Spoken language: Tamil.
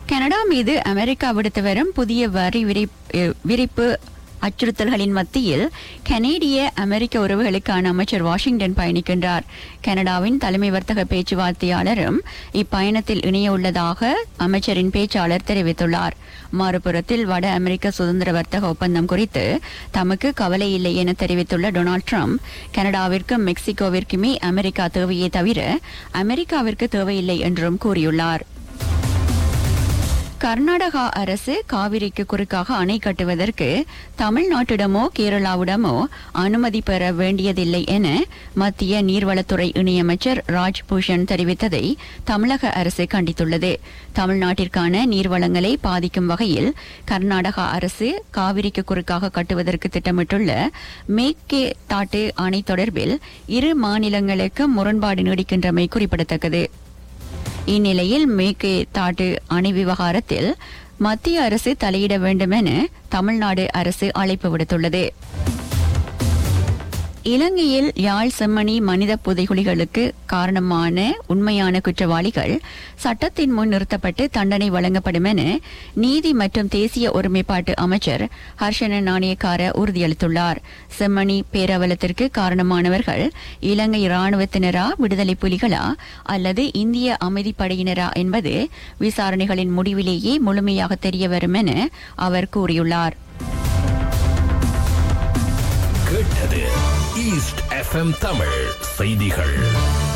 கனடா மீது அமெரிக்கா விடுத்து வரும் புதிய வரி விரி- அஹ் விரிப்பு அச்சுறுத்தல்களின் மத்தியில் கனேடிய அமெரிக்க உறவுகளுக்கான அமைச்சர் வாஷிங்டன் பயணிக்கின்றார் கனடாவின் தலைமை வர்த்தக பேச்சுவார்த்தையாளரும் இப்பயணத்தில் இணைய உள்ளதாக அமைச்சரின் பேச்சாளர் தெரிவித்துள்ளார் மறுபுறத்தில் வட அமெரிக்க சுதந்திர வர்த்தக ஒப்பந்தம் குறித்து தமக்கு கவலை இல்லை என தெரிவித்துள்ள டொனால்ட் ட்ரம்ப் கனடாவிற்கும் மெக்சிகோவிற்குமே அமெரிக்கா தேவையே தவிர அமெரிக்காவிற்கு தேவையில்லை என்றும் கூறியுள்ளார் கர்நாடகா அரசு காவிரிக்கு குறுக்காக அணை கட்டுவதற்கு தமிழ்நாட்டிடமோ கேரளாவிடமோ அனுமதி பெற வேண்டியதில்லை என மத்திய நீர்வளத்துறை இணையமைச்சர் ராஜ்பூஷன் தெரிவித்ததை தமிழக அரசு கண்டித்துள்ளது தமிழ்நாட்டிற்கான நீர்வளங்களை பாதிக்கும் வகையில் கர்நாடகா அரசு காவிரிக்கு குறுக்காக கட்டுவதற்கு திட்டமிட்டுள்ள மேக்கே தாட்டு அணை தொடர்பில் இரு மாநிலங்களுக்கு முரண்பாடு நீடிக்கின்றமை குறிப்பிடத்தக்கது இந்நிலையில் மேற்கு தாட்டு அணை விவகாரத்தில் மத்திய அரசு தலையிட வேண்டும் என தமிழ்நாடு அரசு அழைப்பு விடுத்துள்ளது இலங்கையில் யாழ் செம்மணி மனித புதைகுழிகளுக்கு காரணமான உண்மையான குற்றவாளிகள் சட்டத்தின் முன் நிறுத்தப்பட்டு தண்டனை வழங்கப்படும் என நீதி மற்றும் தேசிய ஒருமைப்பாட்டு அமைச்சர் ஹர்ஷன நாணயக்கார உறுதியளித்துள்ளார் செம்மணி பேரவலத்திற்கு காரணமானவர்கள் இலங்கை ராணுவத்தினரா விடுதலை புலிகளா அல்லது இந்திய அமைதிப்படையினரா என்பது விசாரணைகளின் முடிவிலேயே முழுமையாக தெரியவரும் என அவர் கூறியுள்ளார் கேட்டது ஈஸ்ட் எஃப்எம் தமிழ் செய்திகள்